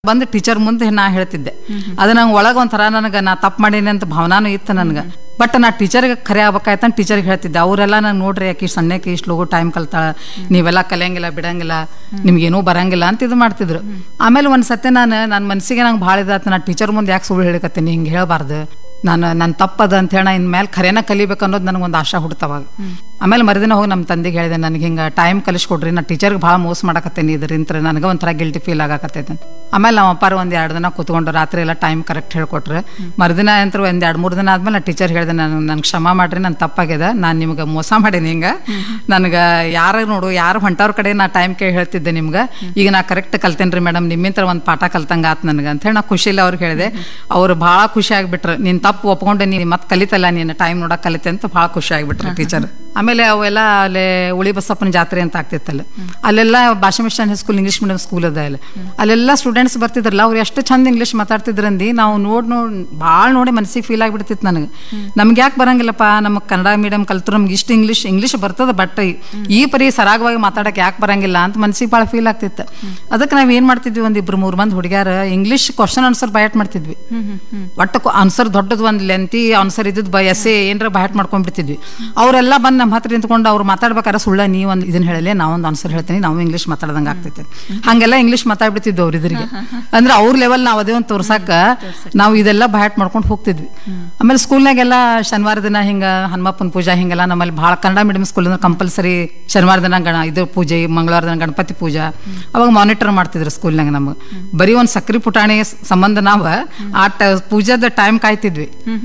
ಬಂದು ಟೀಚರ್ ಮುಂದೆ ನಾ ಹೇಳ್ತಿದ್ದೆ ಅದು ನಂಗೆ ಒಳಗೆ ಒಂಥರ ನನಗೆ ನಾ ತಪ್ಪು ಮಾಡೀನಿ ಅಂತ ಭಾವನಾನು ಇತ್ತು ನನಗೆ ಬಟ್ ನಾ ಟೀಚರ್ಗೆ ಖರೆ ಆಗ್ಬೇಕಾಯ್ತು ಟೀಚರ್ಗೆ ಹೇಳ್ತಿದ್ದೆ ಅವರೆಲ್ಲ ನಂಗೆ ನೋಡ್ರಿ ಯಾಕೆ ಇಷ್ಟು ಸಣ್ಣಕ್ಕೆ ಇಷ್ಟು ಲಗು ಟೈಮ್ ಕಲ್ತಾಳ ನೀವೆಲ್ಲ ಕಲಿಯಂಗಿಲ್ಲ ಬಿಡಂಗಿಲ್ಲ ನಿಮ್ಗೇನೂ ಬರಂಗಿಲ್ಲ ಅಂತ ಇದು ಮಾಡ್ತಿದ್ರು ಆಮೇಲೆ ಒಂದು ಸತಿ ನಾನು ನನ್ನ ಮನಸ್ಸಿಗೆ ನಂಗೆ ಭಾಳ ಇದಾಯ್ತು ನಾ ಟೀಚರ್ ಮುಂದೆ ಯಾಕೆ ಸುಳ್ಳು ಹೇಳಿಕತ್ತೀನಿ ಹಿಂಗೆ ಹೇಳಬಾರ್ದು ನಾನು ನನ್ನ ತಪ್ಪದ ಅಂತ ಹೇಳಿ ಇನ್ಮೇಲೆ ಖರೇನ ಕಲಿಬೇಕು ಅನ್ನೋದು ನನಗೊಂದು ಆಶಾ ಹುಡ್ತವಾಗ ಆಮೇಲೆ ಮರುದಿನ ಹೋಗಿ ನಮ್ಮ ತಂದೆಗೆ ಹೇಳಿದೆ ನನಗೆ ಹಿಂಗೆ ಟೈಮ್ ಕಲಿಸ್ಕೊಡ್ರಿ ನಾ ಟೀಚರ್ಗೆ ಭಾಳ ಮೋಸ ಮಾಡಕತ್ತೇನೆ ಇದರಿಂದ ನನಗೆ ಒಂಥರ ಗಿಲ್ಟಿ ಫೀಲ್ ಆಗಕತ್ತೈತೆ ಆಮೇಲೆ ನಮ್ಮ ಅಪ್ಪಾರು ಒಂದು ಎರಡು ದಿನ ಕೂತ್ಕೊಂಡು ರಾತ್ರಿ ಎಲ್ಲ ಟೈಮ್ ಕರೆಕ್ಟ್ ಹೇಳ್ಕೊಟ್ರೆ ಮರುದಿನ ಅಂತ ಒಂದು ಎರಡು ಮೂರು ದಿನ ಆದ್ಮೇಲೆ ನಾ ಟೀಚರ್ ಹೇಳಿದೆ ನಾನು ನನ್ಗೆ ಕ್ಷಮ ಮಾಡ್ರಿ ನನ್ನ ತಪ್ಪಾಗ್ಯದ ನಾನು ನಿಮ್ಗೆ ಮೋಸ ಮಾಡೀನಿ ಹಿಂಗೆ ನನಗೆ ಯಾರು ನೋಡು ಯಾರು ಹೊಂಟವ್ರ ಕಡೆ ನಾ ಟೈಮ್ ಕೇಳಿ ಹೇಳ್ತಿದ್ದೆ ನಿಮ್ಗೆ ಈಗ ನಾ ಕರೆಕ್ಟ್ ಕಲ್ತೇನೆ ರೀ ಮೇಡಮ್ ನಿಮ್ಮಿಂತ್ರ ಒಂದು ಪಾಠ ಕಲ್ತಂಗೆ ಆತು ನನಗೆ ಅಂತ ಹೇಳಿ ನಾ ಖುಷಿಲ್ಲ ಅವ್ರಿಗೆ ಹೇಳಿದೆ ಅವ್ರು ಭಾಳ ಖುಷಿ ಆಗ್ಬಿಟ್ರು ನೀನು ತಪ್ಪು ಒಪ್ಕೊಂಡೆ ನೀನು ಮತ್ತೆ ಕಲಿತಲ್ಲ ನೀನು ಟೈಮ್ ನೋಡಕ್ ಕಲಿತೆ ಅಂತ ಭಾಳ ಖುಷಿ ಆಗ್ಬಿಟ್ರು ಟೀಚರ್ ಆಮೇಲೆ ಅವೆಲ್ಲ ಅಲ್ಲೇ ಉಳಿ ಬಸಪ್ಪನ ಜಾತ್ರೆ ಅಂತ ಆಗ್ತಿತ್ತಲ್ಲ ಅಲ್ಲೆಲ್ಲ ಭಾಷಾ mission school English medium school ಅದ ಅಲ್ಲಿ ಅಲ್ಲೆಲ್ಲ ಸ್ಟೂಡೆಂಟ್ಸ್ ಬರ್ತಿದ್ರಲ್ಲ ಅವ್ರು ಎಷ್ಟು ಚಂದ ಇಂಗ್ಲಿಷ್ ಮಾತಾಡ್ತಿದ್ರಂದಿ ನಾವು ನೋಡ್ ನೋಡ್ ಭಾಳ ನೋಡಿ ಮನಸ್ಸಿಗೆ ಫೀಲ್ ಆಗಿಬಿಡ್ತಿತ್ತು ನನಗೆ ನಮ್ಗೆ ಯಾಕೆ ಬರಂಗಿಲ್ಲಪ್ಪ ನಮಗೆ ಕನ್ನಡ ಮೀಡಿಯಂ ಕಲ್ತ್ರು ನಮ್ಗೆ ಇಷ್ಟು ಇಂಗ್ಲಿಷ್ ಇಂಗ್ಲಿಷ್ ಬರ್ತದ ಬಟ್ ಈ ಪರಿ ಸರಾಗವಾಗಿ ಮಾತಾಡಕ್ಕೆ ಯಾಕೆ ಬರಂಗಿಲ್ಲ ಅಂತ ಮನ್ಸಿಗೆ ಭಾಳ ಫೀಲ್ ಆಗ್ತಿತ್ತು ಅದಕ್ಕೆ ನಾವು ಏನು ಮಾಡ್ತಿದ್ವಿ ಒಂದು ಇಬ್ರು ಮೂರು ಮಂದಿ ಹುಡುಗ್ಯಾರ ಇಂಗ್ಲಿಷ್ ಕ್ವಶನ್ ಆನ್ಸರ್ ಬಯಟ್ ಮಾಡ್ತಿದ್ವಿ ಒಟ್ಟು ಆನ್ಸರ್ ದೊಡ್ಡದು ಒಂದು ಲೆಂತಿ ಆನ್ಸರ್ ಇದ್ದದ್ದು ಬ ಎಸ್ ಏನಾರ ಬಯಟ್ ಮಾಡ್ಕೊಂಡ್ಬಿಡ್ತಿದ್ವಿ ಅವರೆಲ್ಲ ಬಂದು ನಮ್ಮ ಹತ್ರ ನಿಂತ್ಕೊಂಡು ಅವ್ರು ಮಾತಾಡ್ಬೇಕಾದ್ರೆ ಸುಳ್ಳ ನೀವು ಒಂದು ಇದನ್ನ ಹೇಳಲೆ ನಾವೊಂದು ಆನ್ಸರ್ ಹೇಳ್ತೀನಿ ನಾವು ಇಂಗ್ಲಿಷ್ ಮಾತಾಡ್ದಂಗೆ ಆಗ್ತೈತೆ ಹಂಗೆಲ್ಲ ಇಂಗ್ಲಿಷ್ ಮಾತಾಡ್ಬಿಡ್ತಿದ್ವಿ ಅವ್ರ ಇದ್ರಿಗೆ ಅಂದ್ರೆ ಅವ್ರ ಲೆವೆಲ್ ನಾವು ಅದೇ ಒಂದು ತೋರ್ಸಾಕ ನಾವು ಇದೆಲ್ಲ ಬಯಟ್ ಮಾಡ್ಕೊಂಡು ಹೋಗ್ತಿದ್ವಿ ಆಮೇಲೆ ಸ್ಕೂಲ್ನಾಗೆಲ್ಲ ಶನಿವಾರ ದಿನ ಹಿಂಗ ಹನುಮಪ್ಪನ ಪೂಜಾ ಹಿಂಗೆಲ್ಲ ನಮ್ಮಲ್ಲಿ ಭಾಳ ಕನ್ನಡ ಮೀಡಿಯಂ ಸ್ಕೂಲ್ ಅಂದ್ರೆ ಕಂಪಲ್ಸರಿ ಶನಿವಾರ ದಿನ ಗಣ ಇದು ಪೂಜೆ ಮಂಗಳವಾರ ದಿನ ಗಣಪತಿ ಪೂಜಾ ಅವಾಗ ಮಾನಿಟರ್ ಮಾಡ್ತಿದ್ರು ಸ್ಕೂಲ್ನಾಗ ನಮಗೆ ಬರೀ ಒಂದು ಸಕ್ರಿ ಪುಟಾಣಿ ಸಂಬಂಧ ನಾವು ಆ ಟ- ಪೂಜಾದ ಟೈಮ್ ಕಾಯ್ತಿದ್ವಿ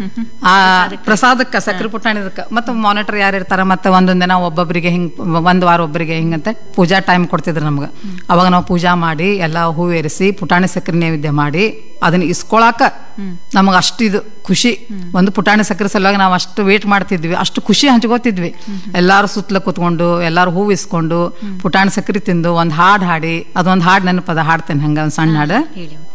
ಆ ಪ್ರಸಾದಕ್ಕೆ ಸಕ್ರಿ ಪುಟಾಣಿದಕ್ಕೆ ಮತ್ತೆ ಮಾನಿಟರ್ ಯಾರು ಇರ್ತಾರ ಮತ್ತೆ ಒಂದೊಂದ್ ದಿನ ಒಬ್ಬೊಬ್ಬರಿಗೆ ಹಿಂಗ್ ಒಂದ್ ವಾರ ಒಬ್ಬರಿಗೆ ಹಿಂಗಂತೆ ಪೂಜಾ ಟೈಮ್ ಕೊಡ್ತಿದ್ರು ನಮ್ಗೆ ಅವಾಗ ನಾವು ಪೂಜಾ ಮಾಡಿ ಎಲ್ಲ ಹೂ ಏರಿಸಿ ಪುಟಾಣಿ ಸಕ್ರೆ ನೈವೇದ್ಯ ಮಾಡಿ ಅದನ್ನ ಇಸ್ಕೊಳಾಕ ನಮಗೆ ಅಷ್ಟು ಇದು ಖುಷಿ ಒಂದು ಪುಟಾಣಿ ಸಕ್ಕರೆ ಸಲುವಾಗಿ ನಾವು ಅಷ್ಟು ವೇಟ್ ಮಾಡ್ತಿದ್ವಿ ಅಷ್ಟು ಖುಷಿ ಹಂಚ್ಕೋತಿದ್ವಿ ಎಲ್ಲಾರು ಸುತ್ತಲ ಕೂತ್ಕೊಂಡು ಎಲ್ಲಾರು ಹೂ ಇಸ್ಕೊಂಡು ಪುಟಾಣಿ ಸಕ್ಕರೆ ತಿಂದು ಒಂದು ಹಾಡು ಹಾಡಿ ಅದೊಂದು ಹಾಡು ನೆನಪದ ಹಾಡ್ತೇನೆ ಹಂಗ ಒಂದು ಸಣ್ಣ ಹಾಡು ಹೇಳಿ